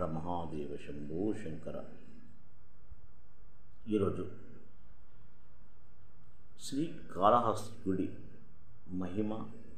మహాదేవ శంభో శంకర ఈరోజు శ్రీ కాళహస్తిగుడి మహిమ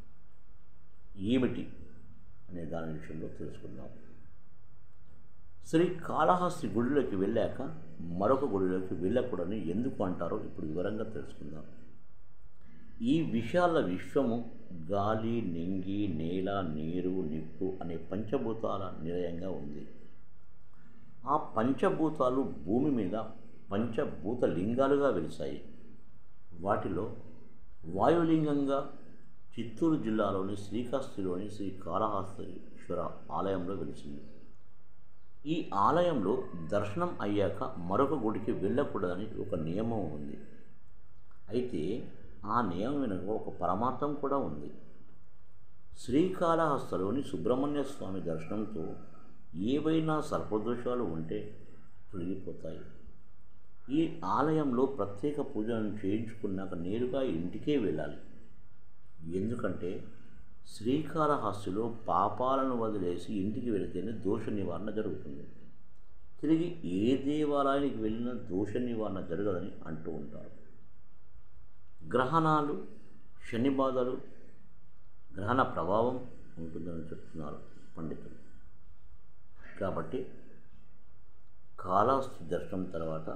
ఏమిటి అనే దాని విషయంలో తెలుసుకుందాం శ్రీ కాళహస్తి గుడిలోకి వెళ్ళాక మరొక గుడిలోకి వెళ్ళకూడని ఎందుకు అంటారో ఇప్పుడు వివరంగా తెలుసుకుందాం ఈ విశాల విశ్వము గాలి నింగి నేల నీరు నిప్పు అనే పంచభూతాల నిలయంగా ఉంది ఆ పంచభూతాలు భూమి మీద పంచభూత లింగాలుగా వెలిశాయి వాటిలో వాయులింగంగా చిత్తూరు జిల్లాలోని శ్రీకాళహస్తిలోని శ్రీ కాళహస్తీశ్వర ఆలయంలో వెలిసింది ఈ ఆలయంలో దర్శనం అయ్యాక మరొక గుడికి వెళ్ళకూడదని ఒక నియమం ఉంది అయితే ఆ నియమం వెనుక ఒక పరమార్థం కూడా ఉంది శ్రీకాళహస్తలోని సుబ్రహ్మణ్య స్వామి దర్శనంతో ఏవైనా సర్పదోషాలు ఉంటే తొలగిపోతాయి ఈ ఆలయంలో ప్రత్యేక పూజలను చేయించుకున్నాక నేరుగా ఇంటికే వెళ్ళాలి ఎందుకంటే శ్రీకాళహస్తిలో పాపాలను వదిలేసి ఇంటికి వెళితేనే దోష నివారణ జరుగుతుంది తిరిగి ఏ దేవాలయానికి వెళ్ళినా దోష నివారణ జరగదని అంటూ ఉంటారు గ్రహణాలు శని బాధలు గ్రహణ ప్రభావం ఉంటుందని చెప్తున్నారు పండితులు కాబట్టి కాళహస్తి దర్శనం తర్వాత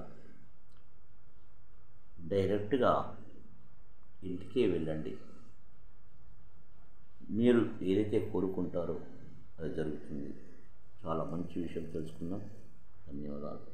డైరెక్ట్గా ఇంటికే వెళ్ళండి మీరు ఏదైతే కోరుకుంటారో అది జరుగుతుంది చాలా మంచి విషయం తెలుసుకుందాం ధన్యవాదాలు